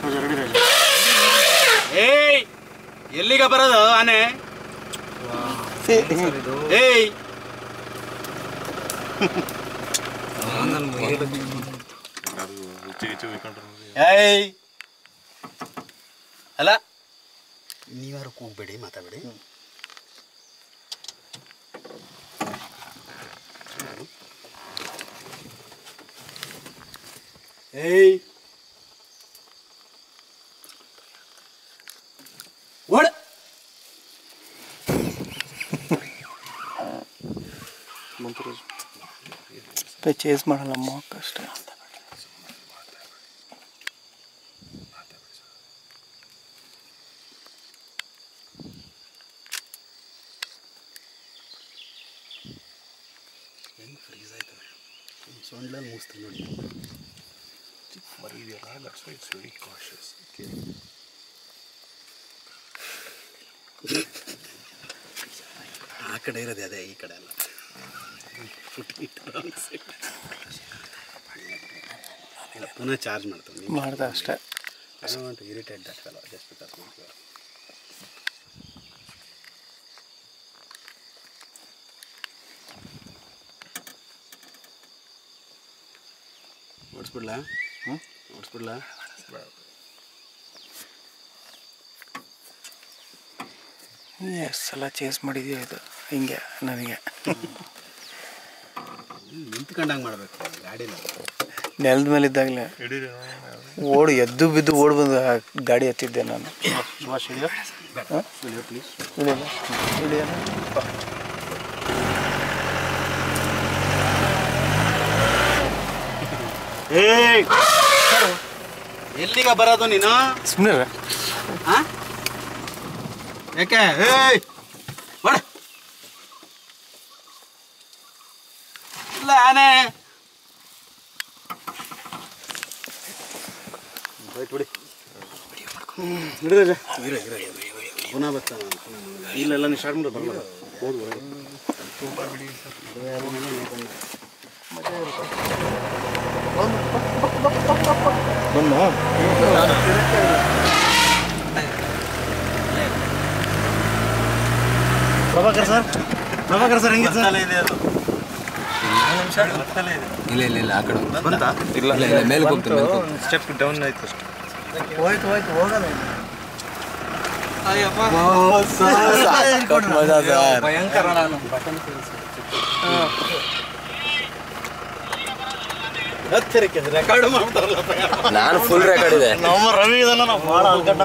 ಏಯ್ ಎಲ್ಲಿಗ ಬರೋದು ಆನೆ ಏಯ್ ಏಯ್ ಅಲ್ಲ ನೀವ್ಯಾರು ಕೂಗ್ಬೇಡಿ ಮಾತಾಡಬೇಡಿ ಏಯ್ ಓಡ ಚೇಸ್ ಮಾಡಲ್ಲ ಮಾಕ್ ಅಷ್ಟೇ ಹೆಂಗ್ ಫ್ರೀಸ್ ಆಯ್ತು ಸೊಂಡ್ಲಲ್ಲಿ ಮುಗಿಸ್ತೀನಿ ನೋಡಿ ಆ ಕಡೆ ಇರೋದೇ ಅದೇ ಈ ಕಡೆ ಅಲ್ಲ ಇಲ್ಲ, ಪುನಃ ಚಾರ್ಜ್ ಮಾಡ್ತೀನಿ ಮಾಡ್ದೆ ಅಷ್ಟೇ I don't want to irritate that fellow just because my girl. ಓಡಿಸ್ಬಿಡ್ಲಾ ಹ್ಞೂ ಓಡಿಸ್ಬಿಡ್ಲಾ ಎಷ್ಟು ಸಲ ಚೇಸ್ ಮಾಡಿದ್ಯೋ ಇದು ಹಿಂಗೆ ನನಗೆ ನಿಂತ್ಕೊಂಡಂಗೆ ಮಾಡಬೇಕು ಗಾಡಿನ ನೆಲದ ಮೇಲೆ ಇದ್ದಾಗಲೇ ಓಡಿ ಎದ್ದು ಬಿದ್ದು ಓಡ್ ಬಂದು ಆ ಗಾಡಿ ಹತ್ತಿದ್ದೆ ನಾನು ಸುಭಾಷ್ ಇಳಿಯೋ ಇಳಿಯೋ ಪ್ಲೀಸ್ ಇಳಿಯಲ್ಲ ಇಳಿಯಲ್ಲ ಏಯ್ ಎಲ್ಲಿಗ ಬರೋದು ನೀನು ಸುಮ್ಮನೆ ಹಾ ಯಾಕೆ ಏಯ್ ಬಡ ಇಲ್ಲ ಆನೆ ಹೋಯ್ತು ಬಿಡಿ ಹಿಡಿದ ಇರೋ ಇರೋ ಪುನಃ ಬರ್ತಾನ ಇಲ್ಲೆಲ್ಲ ನೀವು ಸ್ಟಾರ್ಟ್ ಮಾಡಿ ಬರಲ್ಲ ಹೋಗಿ ಪ್ರಭಾಕರ್ ಸರ್ ಪ್ರಭಾಕರ್ ಸರ್ ಹೆಂಗಿತ್ತು ಸರ್ ಇದೆ ಅದು ಇಲ್ಲ ಇಲ್ಲ ಇಲ್ಲ ಆ ಕಡೆ ಬಂತಾ ಇಲ್ಲ ಇಲ್ಲ ಮೇಲೆ ಹೋಗ್ತೀನಿ ಮೇಲೆ ಹೋಗ್ತೀನಿ ಸ್ಟೆಪ್ ಡೌನ್ ಆಯ್ತು ಅಷ್ಟೇ ಹೋಯ್ತು ಹೋಯ್ತು ಹೋಗಲ್ಲ ಭಯಂಕರ ನಾನು ಹತ್ತಿರಕ್ಕೆ ರೆಕಾರ್ಡ್ ಮಾಡ್ತಾರಲ್ಲ ನಾನು ಫುಲ್ ರೆಕಾರ್ಡ್ ಇದೆ ನಮ್ಮ ರವಿ ಇದನ್ನ ನಾವು ಭಾಳ